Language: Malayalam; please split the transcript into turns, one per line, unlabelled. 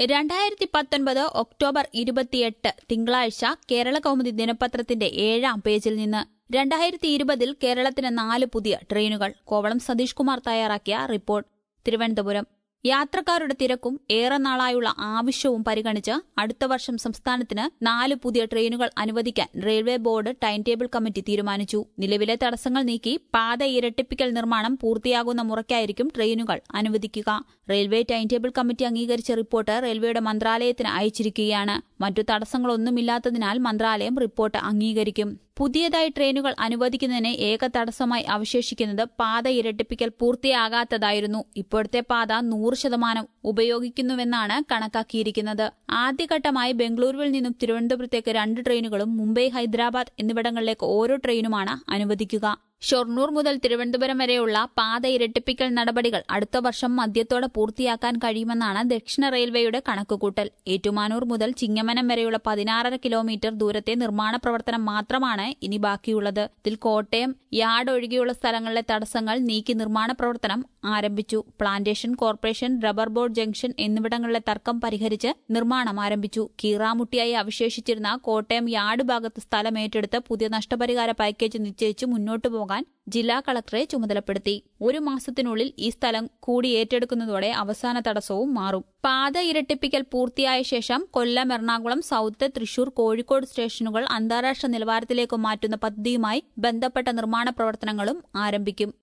രണ്ടായിരത്തി പത്തൊൻപത് ഒക്ടോബർ ഇരുപത്തിയെട്ട് തിങ്കളാഴ്ച കേരള കൗമുദി ദിനപത്രത്തിന്റെ ഏഴാം പേജിൽ നിന്ന് രണ്ടായിരത്തി ഇരുപതിൽ കേരളത്തിന് നാല് പുതിയ ട്രെയിനുകൾ കോവളം സതീഷ് കുമാർ തയ്യാറാക്കിയ റിപ്പോർട്ട് തിരുവനന്തപുരം യാത്രക്കാരുടെ തിരക്കും ഏറെ നാളായുള്ള ആവശ്യവും പരിഗണിച്ച് അടുത്ത വർഷം സംസ്ഥാനത്തിന് നാല് പുതിയ ട്രെയിനുകൾ അനുവദിക്കാൻ railway board time table committee തീരുമാനിച്ചു നിലവിലെ തടസ്സങ്ങൾ നീക്കി പാത ഇരട്ടിപ്പിക്കൽ നിർമ്മാണം പൂർത്തിയാകുന്ന മുറയ്ക്കായിരിക്കും ട്രെയിനുകൾ അനുവദിക്കുക റെയിൽവേ ടൈം ടേബിൾ കമ്മിറ്റി അംഗീകരിച്ച റിപ്പോർട്ട് റെയിൽവേയുടെ മന്ത്രാലയത്തിന് അയച്ചിരിക്കുകയാണ് മറ്റു തടസ്സങ്ങളൊന്നുമില്ലാത്തതിനാൽ മന്ത്രാലയം റിപ്പോർട്ട് അംഗീകരിക്കും പുതിയതായി ട്രെയിനുകൾ അനുവദിക്കുന്നതിന് ഏക തടസ്സമായി അവശേഷിക്കുന്നത് പാത ഇരട്ടിപ്പിക്കൽ പൂർത്തിയാകാത്തതായിരുന്നു ഇപ്പോഴത്തെ പാത നൂറ് ശതമാനം ഉപയോഗിക്കുന്നുവെന്നാണ് കണക്കാക്കിയിരിക്കുന്നത് ആദ്യഘട്ടമായി ബംഗളൂരുവിൽ നിന്നും തിരുവനന്തപുരത്തേക്ക് രണ്ട് ട്രെയിനുകളും മുംബൈ ഹൈദരാബാദ് എന്നിവിടങ്ങളിലേക്ക് ഓരോ ട്രെയിനുമാണ് അനുവദിക്കുക ഷൊർണൂർ മുതൽ തിരുവനന്തപുരം വരെയുള്ള പാത ഇരട്ടിപ്പിക്കൽ നടപടികൾ അടുത്ത വർഷം മധ്യത്തോടെ പൂർത്തിയാക്കാൻ കഴിയുമെന്നാണ് ദക്ഷിണ റെയിൽവേയുടെ കണക്കുകൂട്ടൽ ഏറ്റുമാനൂർ മുതൽ ചിങ്ങമനം വരെയുള്ള പതിനാറര കിലോമീറ്റർ ദൂരത്തെ നിർമ്മാണ പ്രവർത്തനം മാത്രമാണ് ഇനി ബാക്കിയുള്ളത് ഇതിൽ കോട്ടയം യാർഡ് ഒഴികെയുള്ള സ്ഥലങ്ങളിലെ തടസ്സങ്ങൾ നീക്കി നിർമ്മാണ പ്രവർത്തനം ആരംഭിച്ചു plantation corporation rubber board junction എന്നിവിടങ്ങളിലെ തർക്കം പരിഹരിച്ച് നിർമ്മാണം ആരംഭിച്ചു കീറാമുട്ടിയായി അവശേഷിച്ചിരുന്ന കോട്ടയം യാർഡ് ഭാഗത്ത് സ്ഥലം ഏറ്റെടുത്ത് പുതിയ നഷ്ടപരിഹാര പാക്കേജ് നിശ്ചയിച്ച് മുന്നോട്ടു പോകാൻ ജില്ലാ കളക്ടറെ ചുമതലപ്പെടുത്തി ഒരു മാസത്തിനുള്ളിൽ ഈ സ്ഥലം കൂടി ഏറ്റെടുക്കുന്നതോടെ അവസാന തടസ്സവും മാറും പാത ഇരട്ടിപ്പിക്കൽ പൂർത്തിയായ ശേഷം കൊല്ലം എറണാകുളം സൌത്ത് തൃശൂർ കോഴിക്കോട് സ്റ്റേഷനുകൾ അന്താരാഷ്ട്ര നിലവാരത്തിലേക്ക് മാറ്റുന്ന പദ്ധതിയുമായി ബന്ധപ്പെട്ട നിർമ്മാണ പ്രവർത്തനങ്ങളും ആരംഭിക്കും